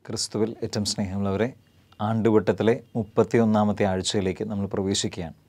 ക്രിസ്തുവിൽ ഏറ്റവും സ്നേഹമുള്ളവരെ ആണ്ടുവട്ടത്തിലെ മുപ്പത്തി ഒന്നാമത്തെ ആഴ്ചയിലേക്ക് നമ്മൾ പ്രവേശിക്കുകയാണ്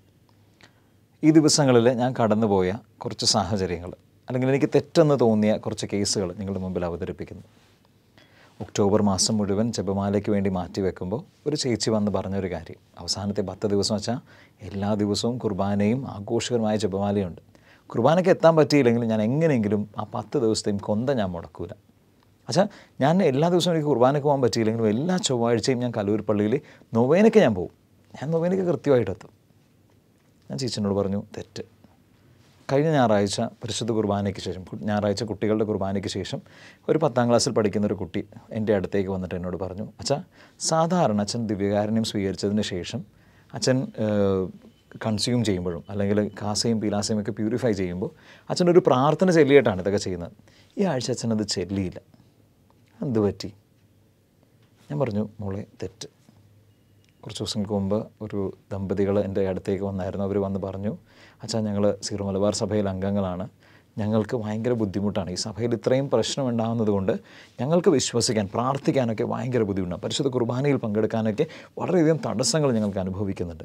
ഈ ദിവസങ്ങളിൽ ഞാൻ കടന്നുപോയ കുറച്ച് സാഹചര്യങ്ങൾ അല്ലെങ്കിൽ എനിക്ക് തെറ്റെന്ന് തോന്നിയ കുറച്ച് കേസുകൾ നിങ്ങളുടെ മുമ്പിൽ അവതരിപ്പിക്കുന്നു ഒക്ടോബർ മാസം മുഴുവൻ ജപമാലയ്ക്ക് വേണ്ടി മാറ്റിവെക്കുമ്പോൾ ഒരു ചേച്ചി വന്ന് പറഞ്ഞൊരു കാര്യം അവസാനത്തെ പത്ത് ദിവസം വെച്ചാൽ എല്ലാ ദിവസവും കുർബാനയും ആഘോഷകരമായ ജപമാലയുണ്ട് കുർബാനയ്ക്ക് എത്താൻ പറ്റിയില്ലെങ്കിൽ ഞാൻ എങ്ങനെയെങ്കിലും ആ പത്ത് ദിവസത്തെയും കൊന്ത ഞാൻ മുടക്കൂല അച്ഛാ ഞാൻ എല്ലാ ദിവസവും എനിക്ക് കുർബാനയ്ക്ക് പോകാൻ പറ്റിയില്ലെങ്കിലും എല്ലാ ചൊവ്വാഴ്ചയും ഞാൻ കലൂർ പള്ളിയിൽ നൊവേനയ്ക്ക് ഞാൻ പോകും ഞാൻ നൊവേനയ്ക്ക് കൃത്യമായിട്ട് എത്തും ഞാൻ ചേച്ചിനോട് പറഞ്ഞു തെറ്റ് കഴിഞ്ഞ ഞായറാഴ്ച പരിശുദ്ധ കുർബാനയ്ക്ക് ശേഷം കു- ഞായറാഴ്ച കുട്ടികളുടെ കുർബാനയ്ക്ക് ശേഷം ഒരു പത്താം ക്ലാസ്സിൽ പഠിക്കുന്ന ഒരു കുട്ടി എൻ്റെ അടുത്തേക്ക് വന്നിട്ട് എന്നോട് പറഞ്ഞു അച്ഛാ സാധാരണ അച്ഛൻ ദിവ്യകാരുണ്യം സ്വീകരിച്ചതിന് ശേഷം അച്ഛൻ കൺസ്യൂം ചെയ്യുമ്പോഴും അല്ലെങ്കിൽ കാസയും പീലാസയും ഒക്കെ പ്യൂരിഫൈ ചെയ്യുമ്പോൾ അച്ഛനൊരു പ്രാർത്ഥന ചൊല്ലിയിട്ടാണ് ഇതൊക്കെ ചെയ്യുന്നത് ഈ ആഴ്ച അച്ഛൻ അത് ചെല്ലിയില്ല എന്ത് പറ്റി ഞാൻ പറഞ്ഞു മോളെ തെറ്റ് കുറച്ച് ദിവസങ്ങൾക്ക് മുമ്പ് ഒരു ദമ്പതികൾ എൻ്റെ അടുത്തേക്ക് വന്നായിരുന്നു അവർ വന്ന് പറഞ്ഞു അച്ഛാ ഞങ്ങൾ സീറോ മലബാർ സഭയിൽ അംഗങ്ങളാണ് ഞങ്ങൾക്ക് ഭയങ്കര ബുദ്ധിമുട്ടാണ് ഈ സഭയിൽ ഇത്രയും പ്രശ്നം ഉണ്ടാകുന്നത് കൊണ്ട് ഞങ്ങൾക്ക് വിശ്വസിക്കാൻ പ്രാർത്ഥിക്കാനൊക്കെ ഭയങ്കര ബുദ്ധിമുട്ടാണ് പരിശുദ്ധ കുർബാനയിൽ പങ്കെടുക്കാനൊക്കെ വളരെയധികം തടസ്സങ്ങൾ ഞങ്ങൾക്ക് അനുഭവിക്കുന്നുണ്ട്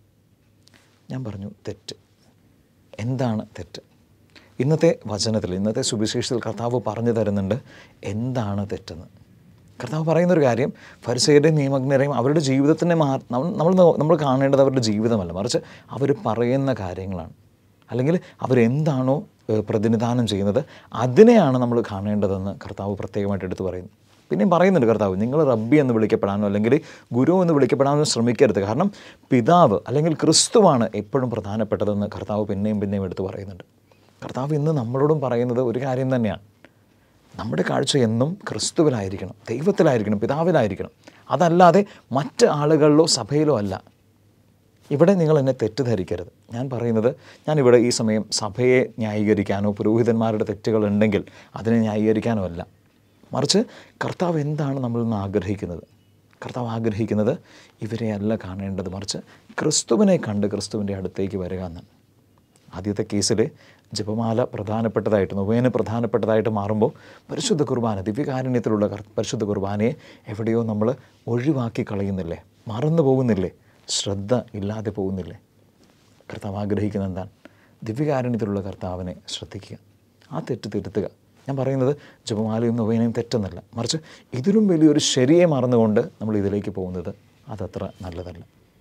ഞാൻ പറഞ്ഞു തെറ്റ് എന്താണ് തെറ്റ് ഇന്നത്തെ വചനത്തിൽ ഇന്നത്തെ സുവിശേഷത്തിൽ കർത്താവ് പറഞ്ഞു തരുന്നുണ്ട് എന്താണ് തെറ്റെന്ന് കർത്താവ് പറയുന്നൊരു കാര്യം ഫരിസേരുടെയും നിയമജ്ഞരെയും അവരുടെ ജീവിതത്തിൻ്റെ മാ നമ്മൾ നമ്മൾ നോ- നമ്മൾ കാണേണ്ടത് അവരുടെ ജീവിതമല്ല മറിച്ച് അവർ പറയുന്ന കാര്യങ്ങളാണ് അല്ലെങ്കിൽ അവരെന്താണോ ഏഹ്, പ്രതിനിധാനം ചെയ്യുന്നത് അതിനെയാണ് നമ്മൾ കാണേണ്ടതെന്ന് കർത്താവ് പ്രത്യേകമായിട്ട് എടുത്തു പറയുന്നു പിന്നെയും പറയുന്നുണ്ട് കർത്താവ് നിങ്ങൾ റബ്ബി എന്ന് വിളിക്കപ്പെടാനോ അല്ലെങ്കിൽ ഗുരു എന്ന് വിളിക്കപ്പെടാനോ ശ്രമിക്കരുത് കാരണം പിതാവ് അല്ലെങ്കിൽ ക്രിസ്തുവാണ് എപ്പോഴും പ്രധാനപ്പെട്ടതെന്ന് കർത്താവ് പിന്നെയും പിന്നെയും എടുത്തു പറയുന്നുണ്ട് കർത്താവ് ഇന്ന് നമ്മളോടും പറയുന്നത് ഒരു കാര്യം തന്നെയാണ് നമ്മുടെ കാഴ്ച എന്നും ക്രിസ്തുവിലായിരിക്കണം ദൈവത്തിലായിരിക്കണം പിതാവിലായിരിക്കണം അതല്ലാതെ മറ്റ് ആളുകളിലോ സഭയിലോ അല്ല ഇവിടെ നിങ്ങൾ എന്നെ തെറ്റിദ്ധരിക്കരുത് ഞാൻ പറയുന്നത് ഞാനിവിടെ ഈ സമയം സഭയെ ന്യായീകരിക്കാനോ പുരോഹിതന്മാരുടെ തെറ്റുകൾ ഉണ്ടെങ്കിൽ അതിനെ ന്യായീകരിക്കാനോ അല്ല മറിച്ച് കർത്താവ് എന്താണ് നമ്മളിൽ നിന്ന് ആഗ്രഹിക്കുന്നത് കർത്താവ് ആഗ്രഹിക്കുന്നത് ഇവരെ അല്ല കാണേണ്ടത് മറിച്ച് ക്രിസ്തുവിനെ കണ്ട് ക്രിസ്തുവിൻ്റെ അടുത്തേക്ക് വരിക എന്നാണ് ആദ്യത്തെ കേസിൽ ജപമാല പ്രധാനപ്പെട്ടതായിട്ട് നൊവേന പ്രധാനപ്പെട്ടതായിട്ട് മാറുമ്പോൾ പരിശുദ്ധ കുർബാന ദിവ്യകാരുണ്യത്തിലുള്ള കർ- പരിശുദ്ധ കുർബാനയെ എവിടെയോ നമ്മൾ ഒഴിവാക്കി കളയുന്നില്ലേ മറന്നു പോകുന്നില്ലേ ശ്രദ്ധ ഇല്ലാതെ പോകുന്നില്ലേ കർത്താവ് ആഗ്രഹിക്കുന്നത് എന്താണ് ദിവ്യകാരുണ്യത്തിലുള്ള കർത്താവിനെ ശ്രദ്ധിക്കുക ആ തെറ്റ് തിരുത്തുക ഞാൻ പറയുന്നത് ജപമാലയും നൊവേനയും തെറ്റെന്നല്ല മറിച്ച് ഇതിലും വലിയൊരു ശരിയെ മറന്നുകൊണ്ട് നമ്മൾ ഇതിലേക്ക് പോകുന്നത് അതത്ര നല്ലതല്ല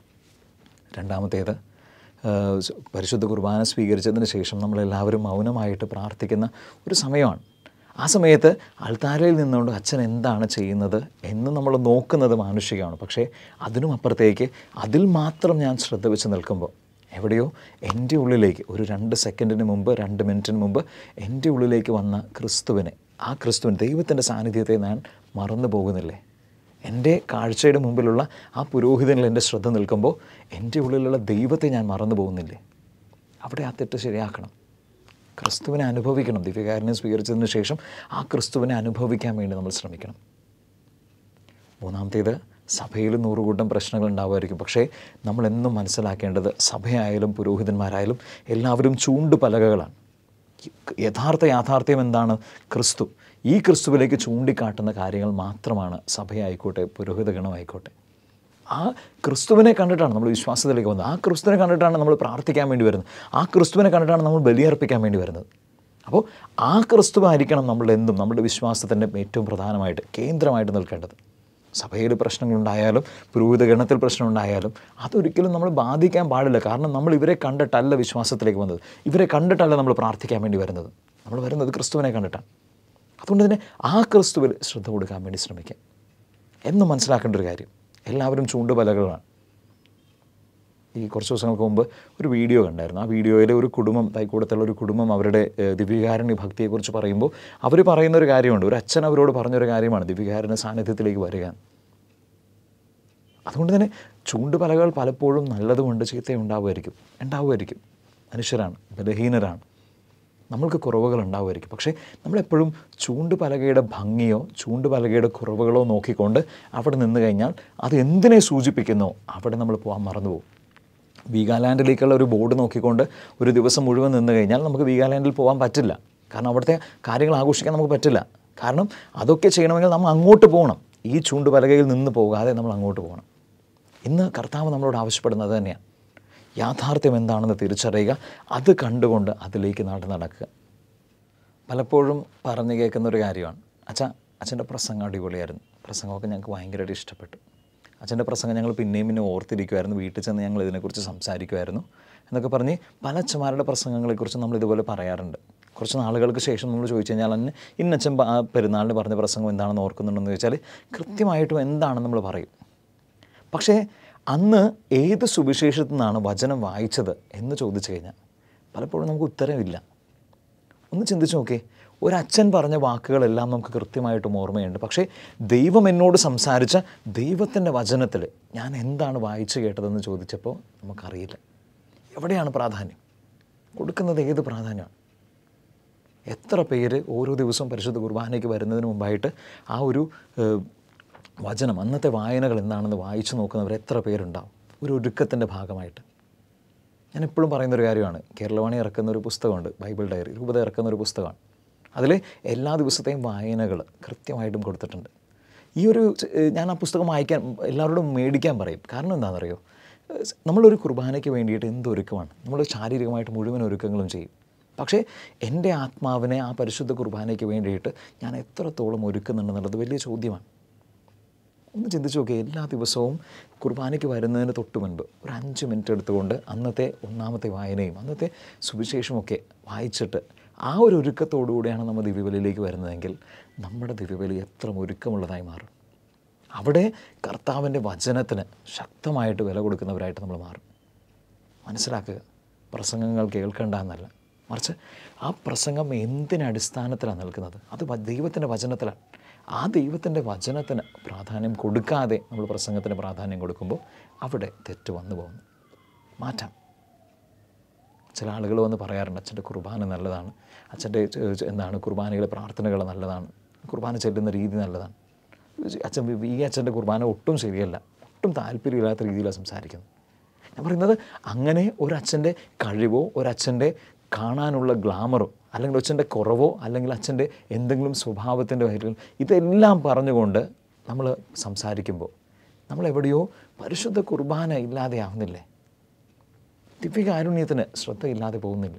രണ്ടാമത്തേത് ഏഹ്, സ് പരിശുദ്ധ കുർബാന സ്വീകരിച്ചതിന് ശേഷം നമ്മളെല്ലാവരും മൗനമായിട്ട് പ്രാർത്ഥിക്കുന്ന ഒരു സമയമാണ് ആ സമയത്ത് അൾത്താരയിൽ നിന്നുകൊണ്ട് അച്ഛൻ എന്താണ് ചെയ്യുന്നത് എന്ന് നമ്മൾ നോക്കുന്നത് മാനുഷികമാണ് പക്ഷേ അതിനും അപ്പുറത്തേക്ക് അതിൽ മാത്രം ഞാൻ ശ്രദ്ധ വെച്ച് നിൽക്കുമ്പോൾ എവിടെയോ എൻ്റെ ഉള്ളിലേക്ക് ഒരു രണ്ട് സെക്കൻഡിന് മുമ്പ് രണ്ട് മിനിറ്റിന് മുമ്പ് എൻ്റെ ഉള്ളിലേക്ക് വന്ന ക്രിസ്തുവിനെ ആ ക്രിസ്തുവിന് ദൈവത്തിൻ്റെ സാന്നിധ്യത്തെ ഞാൻ മറന്നു പോകുന്നില്ലേ എൻ്റെ കാഴ്ചയുടെ മുമ്പിലുള്ള ആ പുരോഹിതനിൽ എൻ്റെ ശ്രദ്ധ നിൽക്കുമ്പോൾ എൻ്റെ ഉള്ളിലുള്ള ദൈവത്തെ ഞാൻ മറന്നു പോകുന്നില്ലേ അവിടെ ആ തെറ്റ് ശരിയാക്കണം ക്രിസ്തുവിനെ അനുഭവിക്കണം ദിവ്യകാരനെ സ്വീകരിച്ചതിന് ശേഷം ആ ക്രിസ്തുവിനെ അനുഭവിക്കാൻ വേണ്ടി നമ്മൾ ശ്രമിക്കണം മൂന്നാമത്തേത് സഭയിൽ നൂറുകൂട്ടം പ്രശ്നങ്ങൾ ഉണ്ടാവുമായിരിക്കും പക്ഷേ നമ്മളെന്നും മനസ്സിലാക്കേണ്ടത് സഭയായാലും പുരോഹിതന്മാരായാലും എല്ലാവരും ചൂണ്ടുപലകകളാണ് യഥാർത്ഥ യാഥാർത്ഥ്യം എന്താണ് ക്രിസ്തു ഈ ക്രിസ്തുവിലേക്ക് ചൂണ്ടിക്കാട്ടുന്ന കാര്യങ്ങൾ മാത്രമാണ് സഭയായിക്കോട്ടെ പുരോഹിത ഗണമായിക്കോട്ടെ ആ ക്രിസ്തുവിനെ കണ്ടിട്ടാണ് നമ്മൾ വിശ്വാസത്തിലേക്ക് വന്നത് ആ ക്രിസ്തുവിനെ കണ്ടിട്ടാണ് നമ്മൾ പ്രാർത്ഥിക്കാൻ വേണ്ടി വരുന്നത് ആ ക്രിസ്തുവിനെ കണ്ടിട്ടാണ് നമ്മൾ ബലിയർപ്പിക്കാൻ വേണ്ടി വരുന്നത് അപ്പോൾ ആ ക്രിസ്തുവായിരിക്കണം നമ്മളുടെ എന്തും നമ്മുടെ വിശ്വാസത്തിൻ്റെ ഏറ്റവും പ്രധാനമായിട്ട് കേന്ദ്രമായിട്ട് നിൽക്കേണ്ടത് സഭയിൽ പ്രശ്നങ്ങളുണ്ടായാലും പുരോഹിത ഗണത്തിൽ പ്രശ്നമുണ്ടായാലും അതൊരിക്കലും നമ്മൾ ബാധിക്കാൻ പാടില്ല കാരണം നമ്മൾ ഇവരെ കണ്ടിട്ടല്ല വിശ്വാസത്തിലേക്ക് വന്നത് ഇവരെ കണ്ടിട്ടല്ല നമ്മൾ പ്രാർത്ഥിക്കാൻ വേണ്ടി വരുന്നത് നമ്മൾ വരുന്നത് ക്രിസ്തുവിനെ കണ്ടിട്ടാണ് അതുകൊണ്ട് തന്നെ ആ ക്രിസ്തുവിൽ ശ്രദ്ധ കൊടുക്കാൻ വേണ്ടി ശ്രമിക്കാം എന്നും മനസ്സിലാക്കേണ്ട ഒരു കാര്യം എല്ലാവരും ചൂണ്ടുപലകളാണ് ഈ കുറച്ച് ദിവസങ്ങൾക്ക് മുമ്പ് ഒരു വീഡിയോ കണ്ടായിരുന്നു ആ വീഡിയോയിൽ ഒരു കുടുംബം തൈക്കൂടത്തുള്ള ഒരു കുടുംബം അവരുടെ ഏഹ്, ദിവ്യകാരുണ്യ ഭക്തിയെക്കുറിച്ച് പറയുമ്പോൾ അവർ പറയുന്ന ഒരു കാര്യമുണ്ട് ഒരു അച്ഛൻ അവരോട് പറഞ്ഞൊരു കാര്യമാണ് ദിവ്യകാരുണ്യ സാന്നിധ്യത്തിലേക്ക് വരിക അതുകൊണ്ട് തന്നെ ചൂണ്ടുപലകൾ പലപ്പോഴും നല്ലതുകൊണ്ട് ചീത്ത ഉണ്ടാവുമായിരിക്കും ഉണ്ടാവുമായിരിക്കും മനുഷ്യരാണ് ബലഹീനരാണ് നമ്മൾക്ക് കുറവുകൾ ഉണ്ടാവുമായിരിക്കും പക്ഷേ നമ്മളെപ്പോഴും ചൂണ്ടുപലകയുടെ ഭംഗിയോ ചൂണ്ടുപലകയുടെ കുറവുകളോ നോക്കിക്കൊണ്ട് അവിടെ നിന്ന് കഴിഞ്ഞാൽ അത് എന്തിനെ സൂചിപ്പിക്കുന്നോ അവിടെ നമ്മൾ പോകാൻ മറന്നുപോകും വീഗാലാൻഡിലേക്കുള്ള ഒരു ബോർഡ് നോക്കിക്കൊണ്ട് ഒരു ദിവസം മുഴുവൻ നിന്ന് കഴിഞ്ഞാൽ നമുക്ക് വീഗാലാൻഡിൽ പോകാൻ പറ്റില്ല കാരണം അവിടുത്തെ കാര്യങ്ങൾ ആഘോഷിക്കാൻ നമുക്ക് പറ്റില്ല കാരണം അതൊക്കെ ചെയ്യണമെങ്കിൽ നമ്മൾ അങ്ങോട്ട് പോകണം ഈ ചൂണ്ടുപലകയിൽ നിന്ന് പോകാതെ നമ്മൾ അങ്ങോട്ട് പോകണം ഇന്ന് കർത്താവ് നമ്മളോട് ആവശ്യപ്പെടുന്നത് അത് തന്നെയാണ് യാഥാർത്ഥ്യം എന്താണെന്ന് തിരിച്ചറിയുക അത് കണ്ടുകൊണ്ട് അതിലേക്ക് നാട് നടക്കുക പലപ്പോഴും പറഞ്ഞു കേൾക്കുന്ന ഒരു കാര്യമാണ് അച്ഛാ അച്ഛൻ്റെ പ്രസംഗം അടിപൊളിയായിരുന്നു പ്രസംഗമൊക്കെ ഞങ്ങൾക്ക് ഭയങ്കരമായിട്ട് ഇഷ്ടപ്പെട്ടു അച്ഛൻ്റെ പ്രസംഗം ഞങ്ങൾ പിന്നെയും പിന്നെ ഓർത്തിരിക്കുമായിരുന്നു വീട്ടിൽ ചെന്ന് ഞങ്ങൾ ഇതിനെക്കുറിച്ച് സംസാരിക്കുമായിരുന്നു എന്നൊക്കെ പറഞ്ഞ് പല അച്ഛന്മാരുടെ പ്രസംഗങ്ങളെക്കുറിച്ച് നമ്മൾ ഇതുപോലെ പറയാറുണ്ട് കുറച്ച് നാളുകൾക്ക് ശേഷം നമ്മൾ ചോദിച്ചു കഴിഞ്ഞാൽ അന്ന് ഇന്നച്ഛൻ പ- ആ പെരുന്നാളിന് പറഞ്ഞ പ്രസംഗം എന്താണെന്ന് ഓർക്കുന്നുണ്ടെന്ന് ചോദിച്ചാൽ കൃത്യമായിട്ടും എന്താണെന്ന് നമ്മൾ പറയും പക്ഷേ അന്ന് ഏത് സുവിശേഷത്തിൽ നിന്നാണ് വചനം വായിച്ചത് എന്ന് ചോദിച്ചു കഴിഞ്ഞാൽ പലപ്പോഴും നമുക്ക് ഉത്തരവില്ല ഒന്ന് ചിന്തിച്ച് നോക്കേ ഒരച്ഛൻ പറഞ്ഞ വാക്കുകളെല്ലാം നമുക്ക് കൃത്യമായിട്ടും ഓർമ്മയുണ്ട് പക്ഷേ ദൈവം എന്നോട് സംസാരിച്ച ദൈവത്തിൻ്റെ വചനത്തിൽ ഞാൻ എന്താണ് വായിച്ചു കേട്ടതെന്ന് ചോദിച്ചപ്പോൾ നമുക്കറിയില്ല എവിടെയാണ് പ്രാധാന്യം കൊടുക്കുന്നത് ഏത് പ്രാധാന്യമാണ് എത്ര പേര് ഓരോ ദിവസവും പരിശുദ്ധ കുർബാനയ്ക്ക് വരുന്നതിന് മുമ്പായിട്ട് ആ ഒരു ഏഹ്, വചനം അന്നത്തെ വായനകൾ എന്താണെന്ന് വായിച്ചു നോക്കുന്നവർ എത്ര പേരുണ്ടാവും ഒരു ഒരുക്കത്തിൻ്റെ ഭാഗമായിട്ട് ഞാൻ എപ്പോഴും പറയുന്നൊരു കാര്യമാണ് കേരളവാണി ഇറക്കുന്ന ഒരു പുസ്തകമുണ്ട് ബൈബിൾ ഡയറി രൂപത ഇറക്കുന്ന ഒരു പുസ്തകമാണ് അതിൽ എല്ലാ ദിവസത്തെയും വായനകൾ കൃത്യമായിട്ടും കൊടുത്തിട്ടുണ്ട് ഈ ഒരു ഏഹ്, ഞാൻ ആ പുസ്തകം വായിക്കാൻ എല്ലാവരോടും മേടിക്കാൻ പറയും കാരണം എന്താണെന്നറിയോ ഏഹ്, നമ്മളൊരു കുർബാനയ്ക്ക് വേണ്ടിയിട്ട് എന്തൊരുക്കമാണ് നമ്മൾ ശാരീരികമായിട്ട് മുഴുവൻ ഒരുക്കങ്ങളും ചെയ്യും പക്ഷേ എൻ്റെ ആത്മാവിനെ ആ പരിശുദ്ധ കുർബാനയ്ക്ക് വേണ്ടിയിട്ട് ഞാൻ എത്രത്തോളം ഒരുക്കുന്നുണ്ടെന്നുള്ളത് വലിയ ചോദ്യമാണ് ഒന്ന് ചിന്തിച്ച് നോക്കിയേ എല്ലാ ദിവസവും കുർബാനയ്ക്ക് വരുന്നതിന് തൊട്ട് മുൻപ് ഒരു അഞ്ച് മിനിറ്റ് എടുത്തുകൊണ്ട് അന്നത്തെ ഒന്നാമത്തെ വായനയും അന്നത്തെ സുവിശേഷമൊക്കെ വായിച്ചിട്ട് ആ ഒരു ഒരുക്കത്തോടുകൂടിയാണ് നമ്മൾ ദിവ്യബലിയിലേക്ക് വരുന്നതെങ്കിൽ നമ്മുടെ ദിവ്യബലി എത്ര ഒരുക്കമുള്ളതായി മാറും അവിടെ കർത്താവിൻ്റെ വചനത്തിന് ശക്തമായിട്ട് വില കൊടുക്കുന്നവരായിട്ട് നമ്മൾ മാറും മനസ്സിലാക്കുക പ്രസംഗങ്ങൾ കേൾക്കേണ്ട എന്നല്ല മറിച്ച് ആ പ്രസംഗം എന്തിനടിസ്ഥാനത്തിലാണ് നിൽക്കുന്നത് അത് വ- ദൈവത്തിൻ്റെ വചനത്തിലാണ് ആ ദൈവത്തിൻ്റെ വചനത്തിന് പ്രാധാന്യം കൊടുക്കാതെ നമ്മൾ പ്രസംഗത്തിന് പ്രാധാന്യം കൊടുക്കുമ്പോൾ അവിടെ തെറ്റ് വന്നു പോകുന്നു മാറ്റാം ചില ആളുകൾ വന്ന് പറയാറുണ്ട് അച്ഛൻ്റെ കുർബാന നല്ലതാണ് അച്ഛൻ്റെ ഏഹ്, എന്താണ് കുർബാനയിലെ പ്രാർത്ഥനകൾ നല്ലതാണ് കുർബാന ചെല്ലുന്ന രീതി നല്ലതാണ് അച്ഛൻ ഈ അച്ഛൻ്റെ കുർബാന ഒട്ടും ശരിയല്ല ഒട്ടും താല്പര്യമില്ലാത്ത രീതിയിലാണ് സംസാരിക്കുന്നത് ഞാൻ പറയുന്നത് അങ്ങനെ ഒരച്ഛൻ്റെ കഴിവോ ഒരച്ഛൻ്റെ കാണാനുള്ള ഗ്ലാമറോ അല്ലെങ്കിൽ അച്ഛൻ്റെ കുറവോ അല്ലെങ്കിൽ അച്ഛൻ്റെ എന്തെങ്കിലും സ്വഭാവത്തിൻ്റെ പേരിൽ ഇതെല്ലാം പറഞ്ഞുകൊണ്ട് നമ്മൾ സംസാരിക്കുമ്പോൾ നമ്മൾ എവിടെയോ പരിശുദ്ധ കുർബാന ഇല്ലാതെ ആവുന്നില്ലേ ദിവ്യകാരുണ്യത്തിന് ശ്രദ്ധയില്ലാതെ പോകുന്നില്ലേ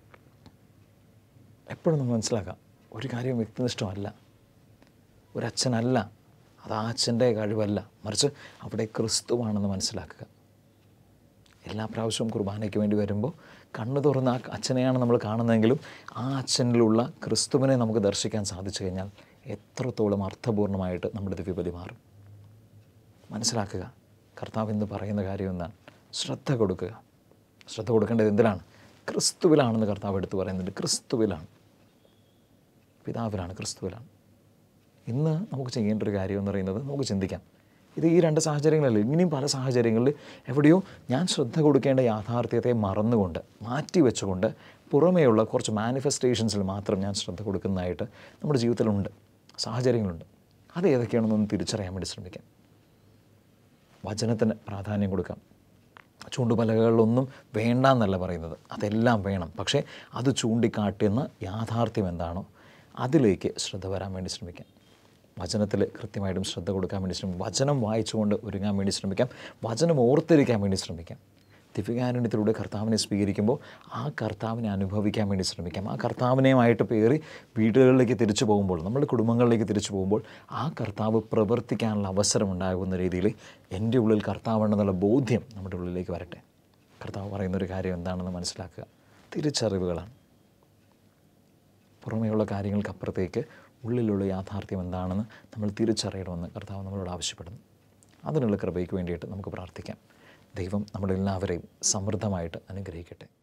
എപ്പോഴും നമ്മൾ മനസ്സിലാക്കാം ഒരു കാര്യം വ്യക്തിനിഷ്ഠമല്ല ഒരച്ഛനല്ല അത് ആ അച്ഛൻ്റെ കഴിവല്ല മറിച്ച് അവിടെ ക്രിസ്തുവാണെന്ന് മനസ്സിലാക്കുക എല്ലാ പ്രാവശ്യവും കുർബാനയ്ക്ക് വേണ്ടി വരുമ്പോൾ കണ്ണു തുറന്ന് ആ അച്ഛനെയാണ് നമ്മൾ കാണുന്നതെങ്കിലും ആ അച്ഛനിലുള്ള ക്രിസ്തുവിനെ നമുക്ക് ദർശിക്കാൻ സാധിച്ചു കഴിഞ്ഞാൽ എത്രത്തോളം അർത്ഥപൂർണ്ണമായിട്ട് നമ്മുടെ ദിവ്യബലി മാറും മനസ്സിലാക്കുക കർത്താവ് എന്ന് പറയുന്ന കാര്യം എന്താണ് ശ്രദ്ധ കൊടുക്കുക ശ്രദ്ധ കൊടുക്കേണ്ടത് എന്തിലാണ് ക്രിസ്തുവിലാണെന്ന് കർത്താവ് എടുത്തു പറയുന്നുണ്ട് ക്രിസ്തുവിലാണ് പിതാവിലാണ് ക്രിസ്തുവിലാണ് ഇന്ന് നമുക്ക് ചെയ്യേണ്ട ഒരു കാര്യം എന്ന് പറയുന്നത് നമുക്ക് ചിന്തിക്കാം ഇത് ഈ രണ്ട് സാഹചര്യങ്ങളല്ല ഇനിയും പല സാഹചര്യങ്ങളിൽ എവിടെയോ ഞാൻ ശ്രദ്ധ കൊടുക്കേണ്ട യാഥാർത്ഥ്യത്തെ മറന്നുകൊണ്ട് മാറ്റി വെച്ചുകൊണ്ട് പുറമേയുള്ള കുറച്ച് മാനിഫെസ്റ്റേഷൻസിൽ മാത്രം ഞാൻ ശ്രദ്ധ കൊടുക്കുന്നതായിട്ട് നമ്മുടെ ജീവിതത്തിലുണ്ട് സാഹചര്യങ്ങളുണ്ട് അത് ഏതൊക്കെയാണെന്നൊന്ന് തിരിച്ചറിയാൻ വേണ്ടി ശ്രമിക്കാം വചനത്തിന് പ്രാധാന്യം കൊടുക്കാം ചൂണ്ടുപലകകളിലൊന്നും വേണ്ട എന്നല്ല പറയുന്നത് അതെല്ലാം വേണം പക്ഷേ അത് ചൂണ്ടിക്കാട്ടുന്ന യാഥാർത്ഥ്യം എന്താണോ അതിലേക്ക് ശ്രദ്ധ വരാൻ വേണ്ടി ശ്രമിക്കാം വചനത്തിൽ കൃത്യമായിട്ടും ശ്രദ്ധ കൊടുക്കാൻ വേണ്ടി ശ്രമിക്കാം വചനം വായിച്ചുകൊണ്ട് ഒരുങ്ങാൻ വേണ്ടി ശ്രമിക്കാം വചനം ഓർത്തിരിക്കാൻ വേണ്ടി ശ്രമിക്കാം ദിവ്യകാരുണ്യത്തിലൂടെ കർത്താവിനെ സ്വീകരിക്കുമ്പോൾ ആ കർത്താവിനെ അനുഭവിക്കാൻ വേണ്ടി ശ്രമിക്കാം ആ കർത്താവിനെയുമായിട്ട് പേറി വീടുകളിലേക്ക് തിരിച്ചു പോകുമ്പോൾ നമ്മുടെ കുടുംബങ്ങളിലേക്ക് തിരിച്ചു പോകുമ്പോൾ ആ കർത്താവ് പ്രവർത്തിക്കാനുള്ള അവസരം ഉണ്ടാകുന്ന രീതിയിൽ എൻ്റെ ഉള്ളിൽ കർത്താവുണ്ടെന്നുള്ള ബോധ്യം നമ്മുടെ ഉള്ളിലേക്ക് വരട്ടെ കർത്താവ് പറയുന്നൊരു കാര്യം എന്താണെന്ന് മനസ്സിലാക്കുക തിരിച്ചറിവുകളാണ് പുറമേയുള്ള കാര്യങ്ങൾക്കപ്പുറത്തേക്ക് ഉള്ളിലുള്ള യാഥാർത്ഥ്യം എന്താണെന്ന് നമ്മൾ തിരിച്ചറിയണമെന്ന് കർത്താവ് നമ്മളോട് ആവശ്യപ്പെടുന്നു അതിനുള്ള കൃപയ്ക്ക് വേണ്ടിയിട്ട് നമുക്ക് പ്രാർത്ഥിക്കാം ദൈവം നമ്മളെല്ലാവരെയും സമൃദ്ധമായിട്ട് അനുഗ്രഹിക്കട്ടെ